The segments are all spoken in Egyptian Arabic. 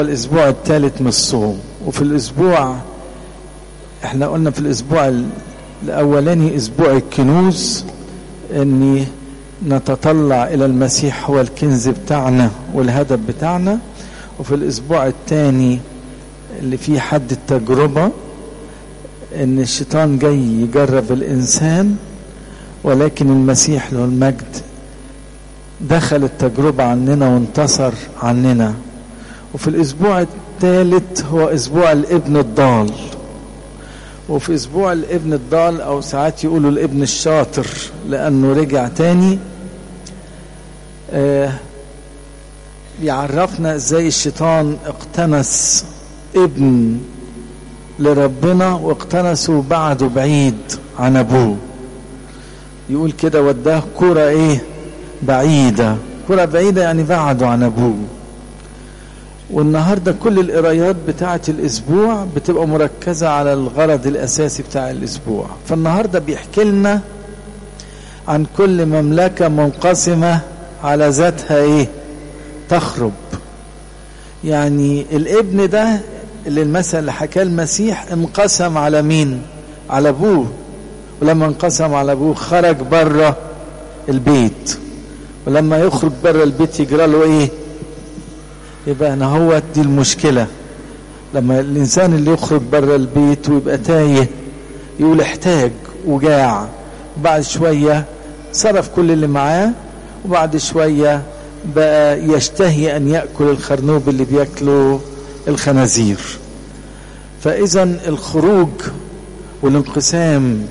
الاسبوع الثالث من الصوم وفي الاسبوع احنا قلنا في الاسبوع الاولاني اسبوع الكنوز اني نتطلع الى المسيح هو الكنز بتاعنا والهدف بتاعنا وفي الاسبوع الثاني اللي فيه حد التجربة ان الشيطان جاي يجرب الانسان ولكن المسيح له المجد دخل التجربة عننا وانتصر عننا وفي الاسبوع الثالث هو اسبوع الابن الضال وفي اسبوع الابن الضال او ساعات يقولوا الابن الشاطر لانه رجع تاني آه بيعرفنا ازاي الشيطان اقتنس ابن لربنا واقتنسوا بعده بعيد عن ابوه يقول كده وداه كرة ايه بعيدة كرة بعيدة يعني بعده عن ابوه والنهاردة كل القرايات بتاعة الاسبوع بتبقى مركزة على الغرض الاساسي بتاع الاسبوع فالنهاردة بيحكي لنا عن كل مملكة منقسمة على ذاتها ايه تخرب يعني الابن ده اللي المثل اللي حكاه المسيح انقسم على مين على ابوه ولما انقسم على ابوه خرج بره البيت ولما يخرج بره البيت يجرى له ايه يبقى انا هو دي المشكله لما الانسان اللي يخرج بره البيت ويبقى تايه يقول احتاج وجاع وبعد شويه صرف كل اللي معاه وبعد شويه بقى يشتهي ان ياكل الخرنوب اللي بياكله الخنازير فاذا الخروج والانقسام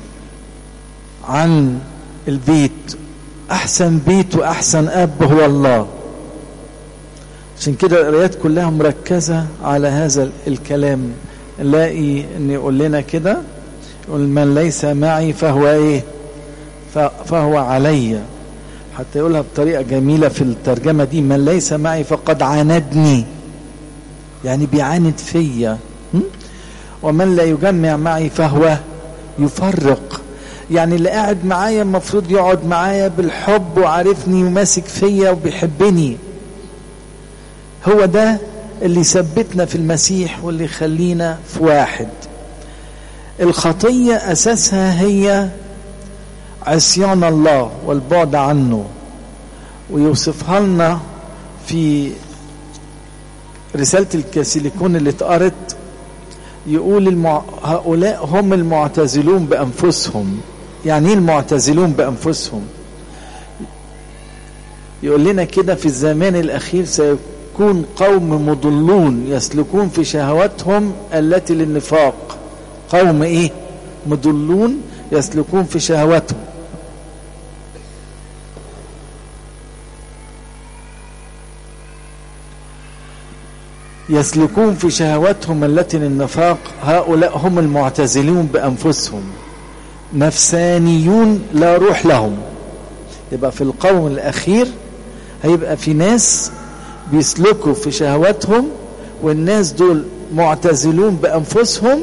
عن البيت احسن بيت واحسن اب هو الله عشان كده القرايات كلها مركزه على هذا الكلام نلاقي ان يقول لنا كده يقول من ليس معي فهو ايه فهو علي حتى يقولها بطريقه جميله في الترجمه دي من ليس معي فقد عاندني يعني بيعاند فيا ومن لا يجمع معي فهو يفرق يعني اللي قاعد معايا المفروض يقعد معايا بالحب وعارفني وماسك فيا وبيحبني هو ده اللي يثبتنا في المسيح واللي يخلينا في واحد الخطية أساسها هي عصيان الله والبعد عنه ويوصفها لنا في رسالة الكاسيليكون اللي اتقرت يقول المع... هؤلاء هم المعتزلون بأنفسهم يعني ايه المعتزلون بأنفسهم يقول لنا كده في الزمان الأخير سيكون قوم مضلون يسلكون في شهواتهم التي للنفاق قوم ايه مضلون يسلكون في شهواتهم يسلكون في شهواتهم التي للنفاق هؤلاء هم المعتزلون بأنفسهم نفسانيون لا روح لهم يبقى في القوم الأخير هيبقى في ناس بيسلكوا في شهواتهم والناس دول معتزلون بأنفسهم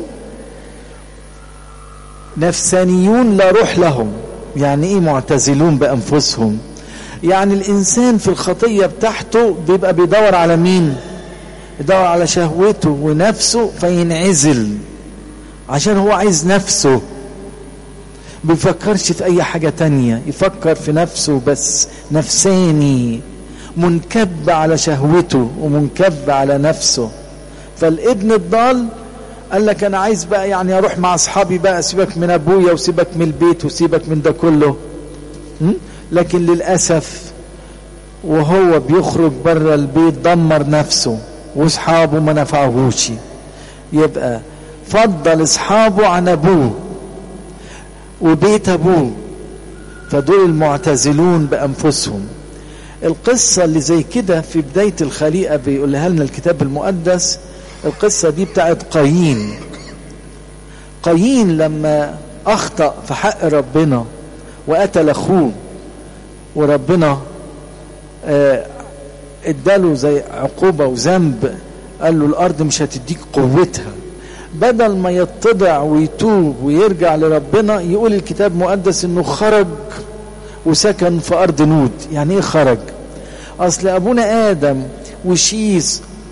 نفسانيون لا روح لهم يعني ايه معتزلون بأنفسهم يعني الإنسان في الخطية بتاعته بيبقى بيدور على مين يدور على شهوته ونفسه فينعزل عشان هو عايز نفسه بيفكرش في اي حاجة تانية يفكر في نفسه بس نفساني منكب على شهوته ومنكب على نفسه فالابن الضال قال لك انا عايز بقى يعني اروح مع اصحابي بقى سيبك من ابويا وسيبك من البيت وسيبك من ده كله لكن للاسف وهو بيخرج بره البيت دمر نفسه واصحابه ما نفعوهوش يبقى فضل اصحابه عن ابوه وبيت ابوه فدول المعتزلون بانفسهم القصة اللي زي كده في بداية الخليقة بيقولها لنا الكتاب المقدس القصة دي بتاعت قايين قايين لما أخطأ في حق ربنا وقتل أخوه وربنا آه اداله زي عقوبة وذنب قال له الأرض مش هتديك قوتها بدل ما يتضع ويتوب ويرجع لربنا يقول الكتاب المقدس انه خرج وسكن في أرض نود يعني ايه خرج أصل أبونا آدم وشيس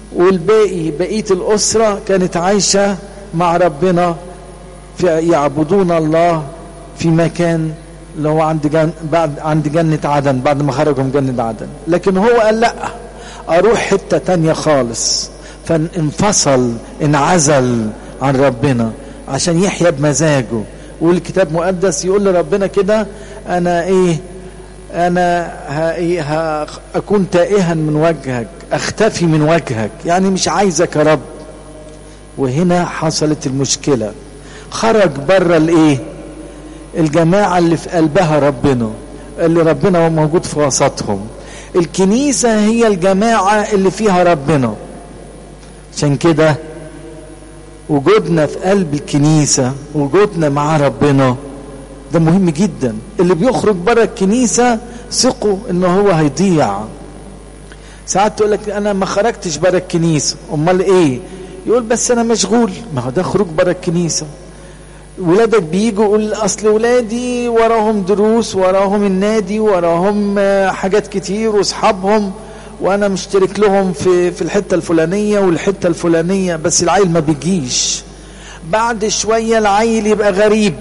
والباقي بقية الأسرة كانت عايشة مع ربنا في يعبدون الله في مكان اللي هو عند جن بعد عند جنة عدن بعد ما خرجوا من جنة عدن لكن هو قال لا أروح حتة تانية خالص فانفصل انعزل عن ربنا عشان يحيا بمزاجه والكتاب المقدس يقول لربنا كده أنا إيه أنا ها إيه ها أكون تائها من وجهك أختفي من وجهك يعني مش عايزك يا رب وهنا حصلت المشكلة خرج بره الإيه الجماعة اللي في قلبها ربنا اللي ربنا هو موجود في وسطهم الكنيسة هي الجماعة اللي فيها ربنا عشان كده وجودنا في قلب الكنيسة وجودنا مع ربنا ده مهم جدا اللي بيخرج بره الكنيسة ثقوا ان هو هيضيع ساعات تقول لك انا ما خرجتش بره الكنيسة امال ايه يقول بس انا مشغول ما هو ده خروج بره الكنيسة ولادك بيجوا يقول اصل ولادي وراهم دروس وراهم النادي وراهم حاجات كتير واصحابهم وانا مشترك لهم في في الحته الفلانيه والحته الفلانيه بس العيل ما بيجيش بعد شويه العيل يبقى غريب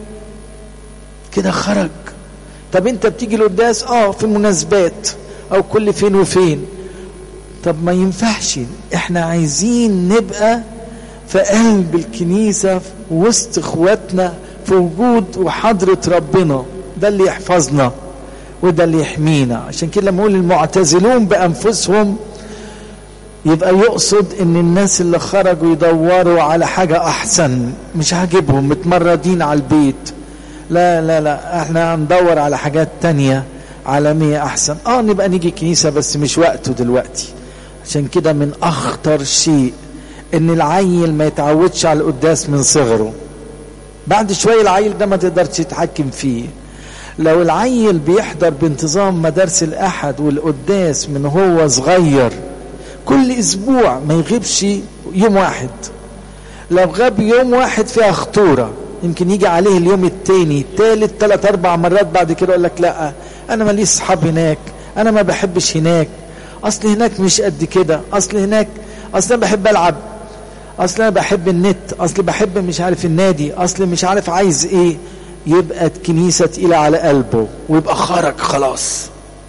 كده خرج طب انت بتيجي القداس اه في المناسبات او كل فين وفين طب ما ينفعش احنا عايزين نبقى في قلب الكنيسة وسط اخواتنا في وجود وحضرة ربنا ده اللي يحفظنا وده اللي يحمينا عشان كده لما يقول المعتزلون بأنفسهم يبقى يقصد ان الناس اللي خرجوا يدوروا على حاجة احسن مش عاجبهم متمردين على البيت لا لا لا احنا هندور على حاجات تانية عالمية احسن اه نبقى نيجي كنيسة بس مش وقته دلوقتي عشان كده من اخطر شيء ان العيل ما يتعودش على القداس من صغره بعد شوية العيل ده ما تقدرش تتحكم فيه لو العيل بيحضر بانتظام مدارس الأحد والقداس من هو صغير كل أسبوع ما يغيبش يوم واحد لو غاب يوم واحد فيها خطورة يمكن يجي عليه اليوم التاني التالت تلات أربع مرات بعد كده يقول لك لا أنا ماليش صحاب هناك أنا ما بحبش هناك أصل هناك مش قد كده أصل هناك أصل أنا بحب ألعب أصل أنا بحب النت أصل بحب مش عارف النادي أصل مش عارف عايز إيه يبقى الكنيسة تقيلة على قلبه ويبقى خرج خلاص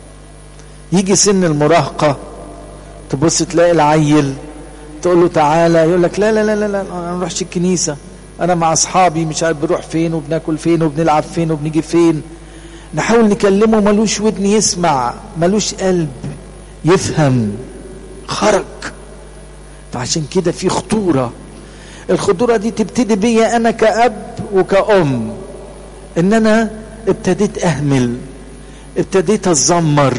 يجي سن المراهقة تبص تلاقي العيل تقول له تعالى يقول لك لا لا لا لا, لا انا ما بروحش الكنيسة انا مع اصحابي مش عارف بنروح فين وبناكل فين وبنلعب فين وبنيجي فين نحاول نكلمه ملوش ودن يسمع ملوش قلب يفهم خرج فعشان كده في خطورة الخطورة دي تبتدي بيا انا كأب وكأم ان انا ابتديت اهمل ابتديت اتذمر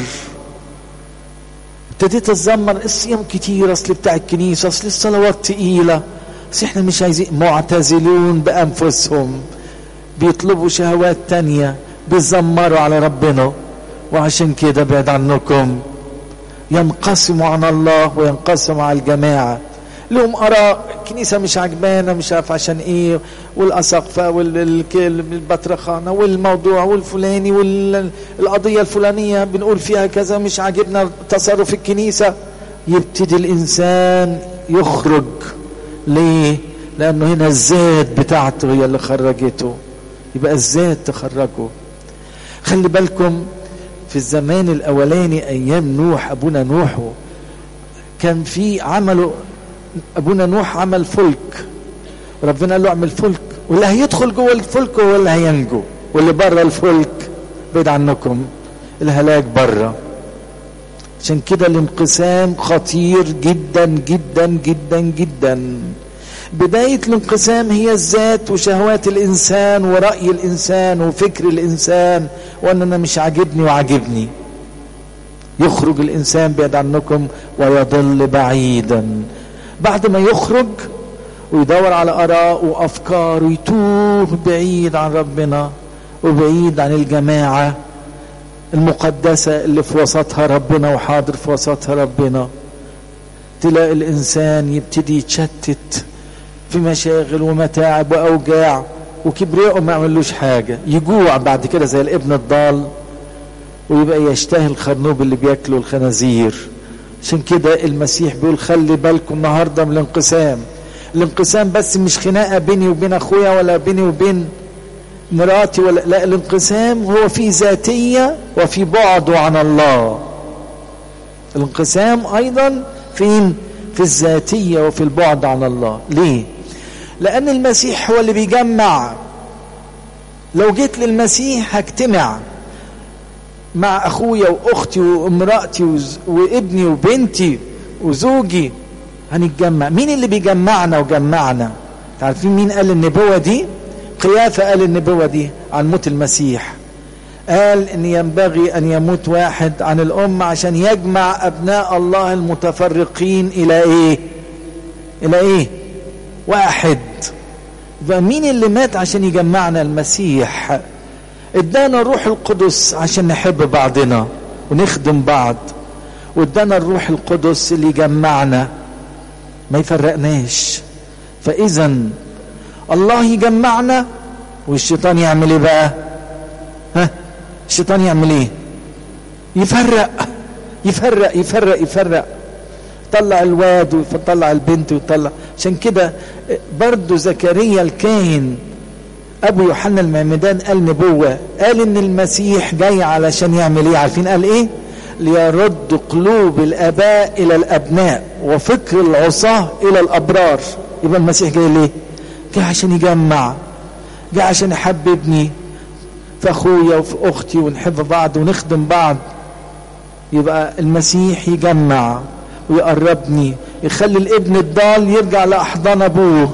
ابتديت اتذمر الصيام كتير اصل بتاع الكنيسه اصل الصلوات تقيله اصل احنا مش عايزين معتزلون بانفسهم بيطلبوا شهوات تانية بيزمروا على ربنا وعشان كده بعد عنكم ينقسموا عن الله وينقسموا على الجماعه لهم اراء الكنيسه مش عجبانه مش عارف عشان ايه والاسقفه والبطرخانه والموضوع والفلاني والقضيه الفلانيه بنقول فيها كذا مش عاجبنا تصرف الكنيسه يبتدي الانسان يخرج ليه لانه هنا الذات بتاعته هي اللي خرجته يبقى الذات تخرجه خلي بالكم في الزمان الاولاني ايام نوح ابونا نوح كان في عملوا ابونا نوح عمل فلك ربنا قال له اعمل فلك واللي هيدخل جوه الفلك هو اللي هينجو واللي بره الفلك بعيد عنكم الهلاك بره عشان كده الانقسام خطير جدا جدا جدا جدا بداية الانقسام هي الذات وشهوات الإنسان ورأي الإنسان وفكر الإنسان وأن أنا مش عاجبني وعاجبني يخرج الإنسان بعيد عنكم ويضل بعيدا بعد ما يخرج ويدور على آراء وأفكار ويتوه بعيد عن ربنا وبعيد عن الجماعة المقدسة اللي في وسطها ربنا وحاضر في وسطها ربنا تلاقي الإنسان يبتدي يتشتت في مشاغل ومتاعب وأوجاع وكبرياءه ما يعملوش حاجة يجوع بعد كده زي الابن الضال ويبقى يشتهي الخرنوب اللي بياكله الخنازير عشان كده المسيح بيقول خلي بالكم النهارده من الانقسام الانقسام بس مش خناقه بيني وبين اخويا ولا بيني وبين مراتي ولا لا الانقسام هو في ذاتيه وفي بعده عن الله الانقسام ايضا فين في الذاتيه وفي البعد عن الله ليه لان المسيح هو اللي بيجمع لو جيت للمسيح هجتمع مع اخويا واختي وامراتي وابني وبنتي وزوجي هنتجمع مين اللي بيجمعنا وجمعنا عارفين مين قال النبوة دي قيافة قال النبوة دي عن موت المسيح قال ان ينبغي ان يموت واحد عن الامة عشان يجمع ابناء الله المتفرقين الى ايه الى ايه واحد مين اللي مات عشان يجمعنا المسيح ادانا الروح القدس عشان نحب بعضنا ونخدم بعض وادانا الروح القدس اللي يجمعنا ما يفرقناش فاذا الله يجمعنا والشيطان يعمل ايه بقى ها الشيطان يعمل ايه يفرق يفرق يفرق يفرق يطلع الواد ويطلع البنت ويطلع عشان كده برضو زكريا الكاهن ابو يوحنا المعمدان قال نبوة قال ان المسيح جاي علشان يعمل ايه عارفين قال ايه ليرد قلوب الاباء الى الابناء وفكر العصاة الى الابرار يبقى المسيح جاي ليه جاي عشان يجمع جاي عشان يحببني في اخويا وفي اختي ونحب بعض ونخدم بعض يبقى المسيح يجمع ويقربني يخلي الابن الضال يرجع لاحضان ابوه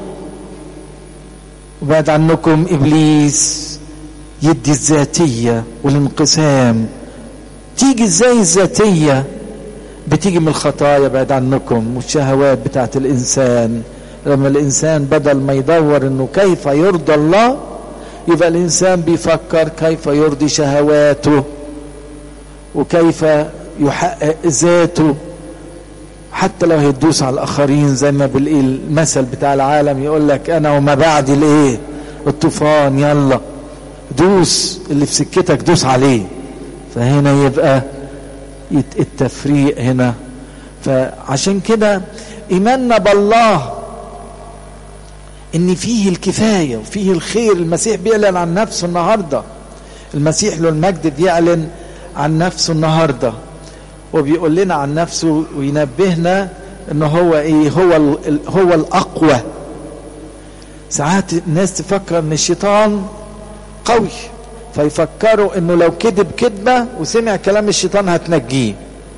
وبعد عنكم ابليس يدي الذاتيه والانقسام تيجي ازاي الذاتيه بتيجي من الخطايا بعد عنكم والشهوات بتاعت الانسان لما الانسان بدل ما يدور انه كيف يرضى الله يبقى الانسان بيفكر كيف يرضي شهواته وكيف يحقق ذاته حتى لو هيدوس على الاخرين زي ما المثل بتاع العالم يقول لك انا وما بعد الايه الطوفان يلا دوس اللي في سكتك دوس عليه فهنا يبقى التفريق هنا فعشان كده ايماننا بالله ان فيه الكفايه وفيه الخير المسيح بيعلن عن نفسه النهارده المسيح له المجد بيعلن عن نفسه النهارده وبيقول لنا عن نفسه وينبهنا ان هو ايه هو هو الاقوى ساعات الناس تفكر ان الشيطان قوي فيفكروا انه لو كذب كذبه وسمع كلام الشيطان هتنجيه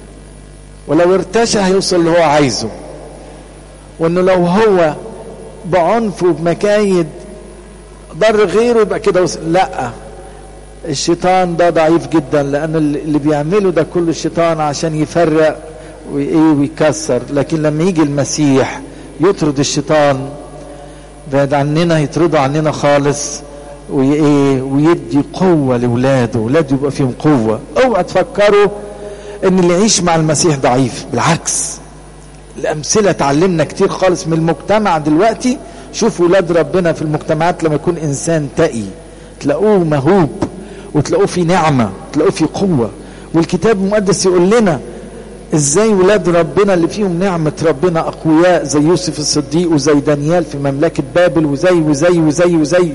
ولو ارتشى هيوصل اللي هو عايزه وانه لو هو بعنف وبمكايد ضر غيره يبقى كده وصل لا الشيطان ده ضعيف جدا لان اللي بيعمله ده كله الشيطان عشان يفرق وايه ويكسر لكن لما يجي المسيح يطرد الشيطان بعد عننا يطردوا عننا خالص وايه ويدي قوه لاولاده اولاده يبقى فيهم قوه اوعى تفكروا ان اللي يعيش مع المسيح ضعيف بالعكس الامثله تعلمنا كتير خالص من المجتمع دلوقتي شوفوا ولاد ربنا في المجتمعات لما يكون انسان تقي تلاقوه مهوب وتلاقوه في نعمه تلاقوه في قوه والكتاب المقدس يقول لنا ازاي ولاد ربنا اللي فيهم نعمة ربنا اقوياء زي يوسف الصديق وزي دانيال في مملكة بابل وزي وزي وزي وزي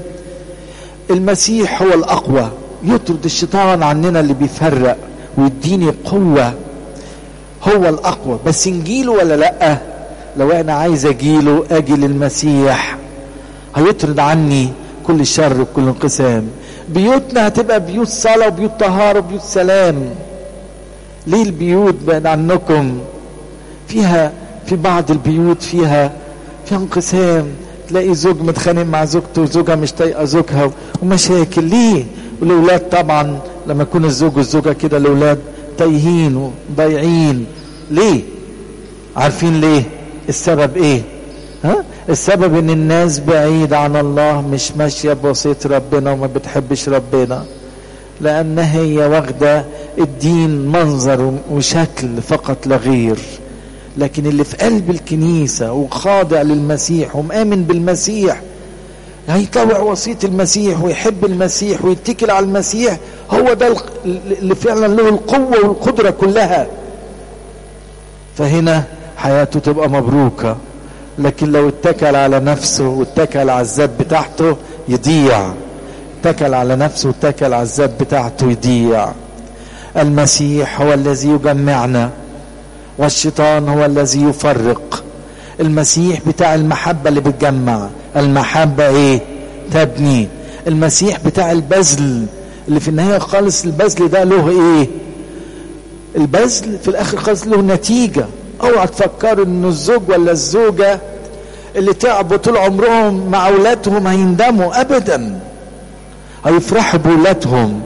المسيح هو الاقوى يطرد الشيطان عننا اللي بيفرق ويديني قوة هو الاقوى بس نجيله ولا لا لو انا عايز اجيله اجي للمسيح هيطرد عني كل شر وكل انقسام بيوتنا هتبقى بيوت صلاة وبيوت طهارة وبيوت سلام ليه البيوت بعد عنكم فيها في بعض البيوت فيها فيها انقسام تلاقي زوج متخانق مع زوجته وزوجها مش طايقه زوجها ومشاكل ليه والاولاد طبعا لما يكون الزوج والزوجه كده الاولاد تايهين وضايعين ليه عارفين ليه السبب ايه ها السبب ان الناس بعيد عن الله مش ماشيه بوصيه ربنا وما بتحبش ربنا لان هي واخده الدين منظر وشكل فقط لا غير لكن اللي في قلب الكنيسه وخاضع للمسيح ومآمن بالمسيح هيطوع وصيه المسيح ويحب المسيح ويتكل على المسيح هو ده اللي فعلا له القوه والقدره كلها فهنا حياته تبقى مبروكة لكن لو اتكل على نفسه واتكل على الذات بتاعته يضيع اتكل على نفسه واتكل على الذات بتاعته يضيع المسيح هو الذي يجمعنا والشيطان هو الذي يفرق المسيح بتاع المحبة اللي بتجمع المحبة ايه تبني المسيح بتاع البذل اللي في النهاية خالص البذل ده له ايه البذل في الاخر خالص له نتيجة اوعى تفكروا ان الزوج ولا الزوجة اللي تعبوا طول عمرهم مع اولادهم هيندموا ابدا هيفرحوا باولادهم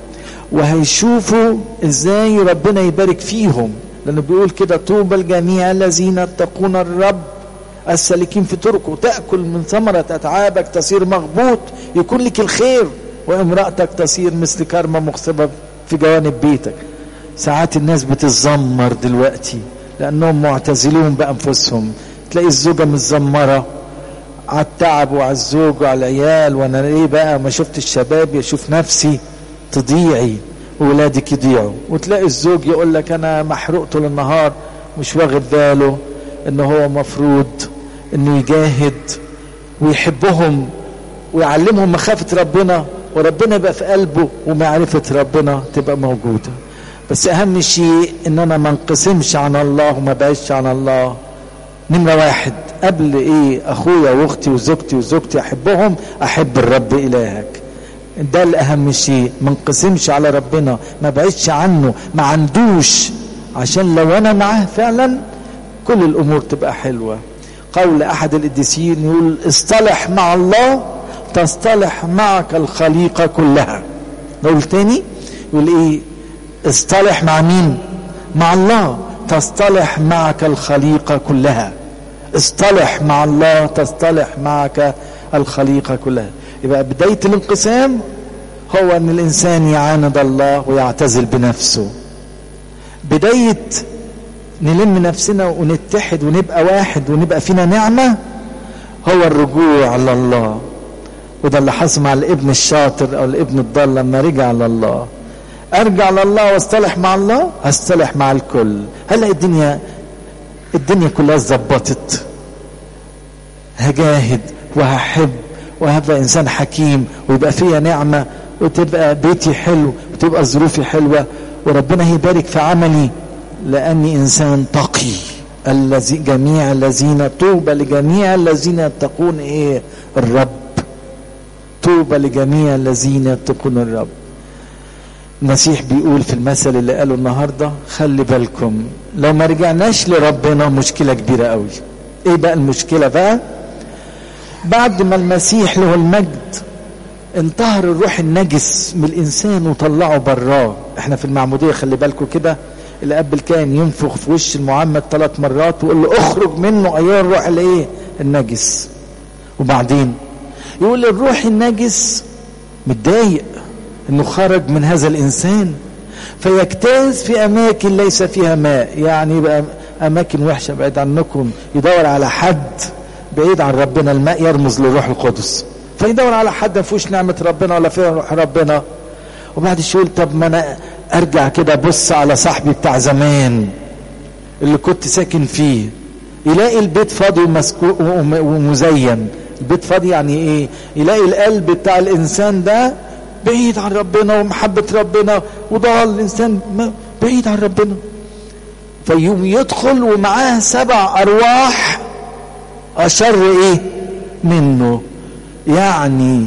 وهيشوفوا ازاي ربنا يبارك فيهم لانه بيقول كده طوبى الجميع الذين يتقون الرب السالكين في طرقه تاكل من ثمره اتعابك تصير مغبوط يكون لك الخير وامراتك تصير مثل كرمه مخصبه في جوانب بيتك ساعات الناس بتتذمر دلوقتي لانهم معتزلون بانفسهم تلاقي الزوجه متذمره على التعب وعلى الزوج وعلى العيال وانا ايه بقى ما شفت الشباب يشوف نفسي تضيعي وولادك يضيعوا وتلاقي الزوج يقول لك انا محروق طول النهار مش واخد باله ان هو مفروض انه يجاهد ويحبهم ويعلمهم مخافة ربنا وربنا يبقى في قلبه ومعرفة ربنا تبقى موجودة بس اهم شيء ان انا ما انقسمش عن الله وما بعيش عن الله نمرة واحد قبل ايه اخويا واختي وزوجتي وزوجتي احبهم احب الرب الهك ده الاهم شيء ما انقسمش على ربنا ما بعدش عنه ما عندوش عشان لو انا معاه فعلا كل الامور تبقى حلوه قول احد القديسين يقول اصطلح مع الله تصطلح معك الخليقه كلها نقول تاني يقول ايه اصطلح مع مين مع الله تصطلح معك الخليقه كلها اصطلح مع الله تصطلح معك الخليقه كلها يبقى بداية الانقسام هو ان الانسان يعاند الله ويعتزل بنفسه بداية نلم نفسنا ونتحد ونبقى واحد ونبقى فينا نعمة هو الرجوع لله وده اللي حصل مع الابن الشاطر او الابن الضال لما رجع لله ارجع لله واصطلح مع الله اصطلح مع الكل هلا الدنيا الدنيا كلها اتظبطت هجاهد وهحب وهبقى انسان حكيم ويبقى فيا نعمه وتبقى بيتي حلو وتبقى ظروفي حلوه وربنا يبارك في عملي لاني انسان تقي الذي جميع الذين طوبى لجميع الذين يتقون ايه الرب طوبى لجميع الذين يتقون الرب المسيح بيقول في المثل اللي قاله النهارده خلي بالكم لو ما رجعناش لربنا مشكله كبيره قوي ايه بقى المشكله بقى بعد ما المسيح له المجد انطهر الروح النجس من الانسان وطلعه براه احنا في المعموديه خلي بالكم كده الاب الكاهن ينفخ في وش المعمد ثلاث مرات ويقول له اخرج منه ايها الروح الايه النجس وبعدين يقول الروح النجس متضايق انه خرج من هذا الانسان فيجتاز في اماكن ليس فيها ماء يعني يبقى اماكن وحشه بعيد عنكم يدور على حد بعيد عن ربنا الماء يرمز للروح القدس فيدور على حد ما فيهوش نعمه ربنا ولا فيه روح ربنا وبعد شويه طب ما انا ارجع كده ابص على صاحبي بتاع زمان اللي كنت ساكن فيه يلاقي البيت فاضي ومسكو ومزين البيت فاضي يعني ايه يلاقي القلب بتاع الانسان ده بعيد عن ربنا ومحبة ربنا وضال الانسان بعيد عن ربنا فيوم يدخل ومعاه سبع ارواح اشر ايه منه يعني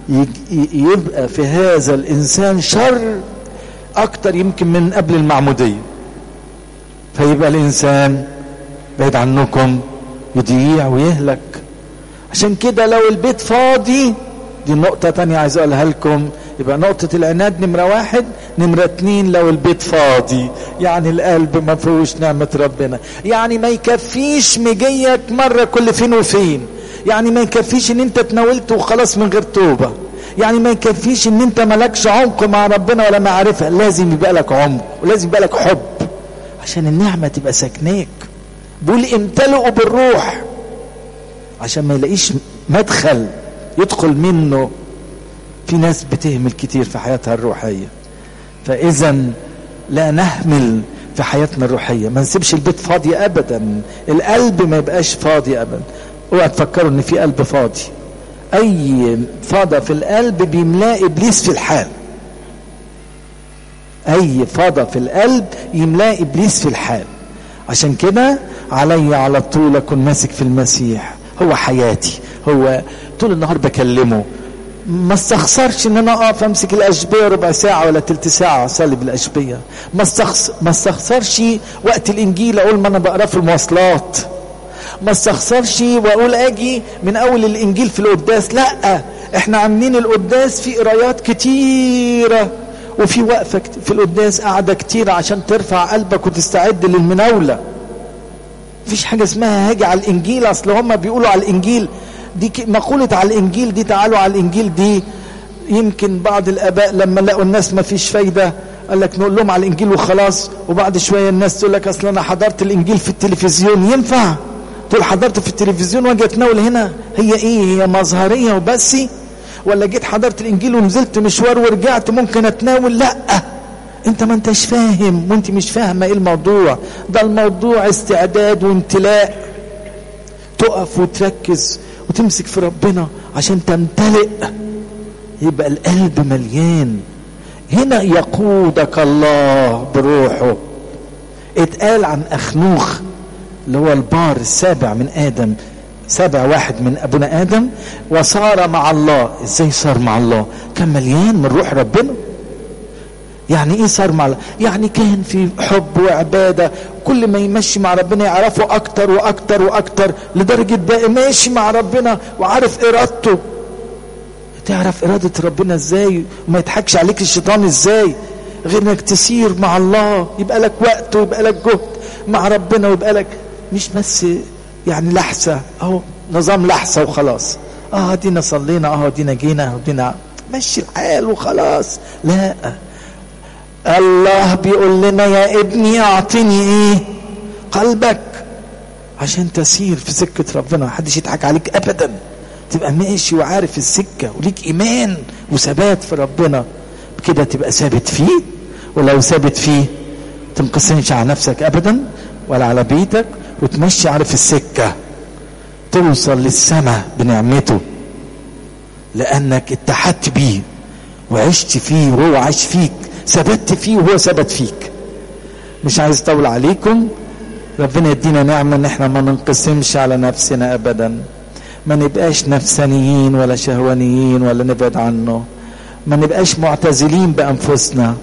يبقى في هذا الانسان شر اكتر يمكن من قبل المعموديه فيبقى الانسان بعيد عنكم يضيع ويهلك عشان كده لو البيت فاضي دي نقطة تانية عايز اقولها لكم يبقى نقطة العناد نمرة واحد نمرة اتنين لو البيت فاضي يعني القلب ما فيهوش نعمة ربنا يعني ما يكفيش مجيك مرة كل فين وفين يعني ما يكفيش ان انت تناولت وخلاص من غير توبة يعني ما يكفيش ان انت مالكش عمق مع ربنا ولا معرفة لازم يبقى لك عمق ولازم يبقى لك حب عشان النعمة تبقى ساكناك بيقول امتلئوا بالروح عشان ما يلاقيش مدخل يدخل منه في ناس بتهمل كتير في حياتها الروحية فإذا لا نهمل في حياتنا الروحيه ما نسيبش البيت فاضي ابدا القلب ما يبقاش فاضي ابدا اوعى تفكروا ان في قلب فاضي اي فضا في القلب بيملاه ابليس في الحال اي فضا في القلب يملاه ابليس في الحال عشان كده علي على طول اكون ماسك في المسيح هو حياتي هو طول النهار بكلمه ما استخسرش ان انا اقف امسك الاشبيه ربع ساعه ولا تلت ساعه اصلي بالاشبيه ما استخسر ما استخسرش وقت الانجيل اقول ما انا بقراه في المواصلات ما استخسرش واقول اجي من اول الانجيل في القداس لا احنا عاملين القداس في قرايات كتيره وفي وقفه في القداس قاعده كتيره عشان ترفع قلبك وتستعد للمناوله مفيش حاجه اسمها هاجي على الانجيل اصل هم بيقولوا على الانجيل دي مقولة على الإنجيل دي تعالوا على الإنجيل دي يمكن بعض الآباء لما لقوا الناس ما فيش فايدة قال لك نقول لهم على الإنجيل وخلاص وبعد شوية الناس تقول لك أصل أنا حضرت الإنجيل في التلفزيون ينفع تقول حضرت في التلفزيون واجي أتناول هنا هي إيه هي مظهرية وبس ولا جيت حضرت الإنجيل ونزلت مشوار ورجعت ممكن أتناول لأ انت ما انتش فاهم وانت مش فاهمه ايه الموضوع ده الموضوع استعداد وامتلاء تقف وتركز وتمسك في ربنا عشان تمتلئ يبقى القلب مليان هنا يقودك الله بروحه اتقال عن اخنوخ اللي هو البار السابع من ادم سابع واحد من ابونا ادم وصار مع الله ازاي صار مع الله كان مليان من روح ربنا يعني ايه صار مع الله يعني كان في حب وعبادة كل ما يمشي مع ربنا يعرفه اكتر واكتر واكتر لدرجة بقى ماشي مع ربنا وعارف ارادته تعرف ارادة ربنا ازاي وما يضحكش عليك الشيطان ازاي غير انك تسير مع الله يبقى لك وقت ويبقى لك جهد مع ربنا ويبقى لك مش بس يعني لحسة اهو نظام لحسة وخلاص اه دينا صلينا اه دينا جينا اه دينا مشي الحال وخلاص لا الله بيقول لنا يا ابني اعطني ايه قلبك عشان تسير في سكة ربنا محدش يضحك عليك ابدا تبقى ماشي وعارف السكة وليك ايمان وثبات في ربنا كده تبقى ثابت فيه ولو ثابت فيه تنقسمش على نفسك ابدا ولا على بيتك وتمشي عارف السكة توصل للسماء بنعمته لانك اتحدت بيه وعشت فيه وهو عاش فيك ثبت فيه وهو ثبت فيك مش عايز اطول عليكم ربنا يدينا نعمة ان احنا ما ننقسمش على نفسنا ابدا ما نبقاش نفسانيين ولا شهوانيين ولا نبعد عنه ما نبقاش معتزلين بانفسنا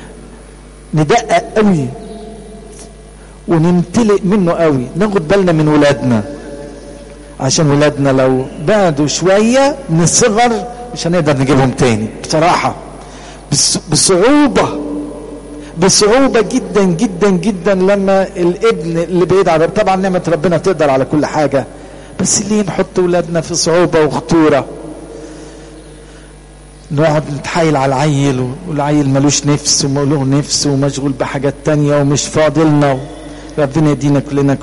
ندقق قوي ونمتلئ منه قوي ناخد بالنا من ولادنا عشان ولادنا لو بعدوا شوية من الصغر مش هنقدر نجيبهم تاني بصراحة بصعوبة بصعوبة جدا جدا جدا لما الابن اللي بعيد عن طبعا نعمة ربنا تقدر على كل حاجة بس ليه نحط ولادنا في صعوبة وخطورة نقعد نتحايل على العيل والعيل ملوش نفس وله نفس ومشغول بحاجات تانية ومش فاضلنا ربنا يدينا كلنا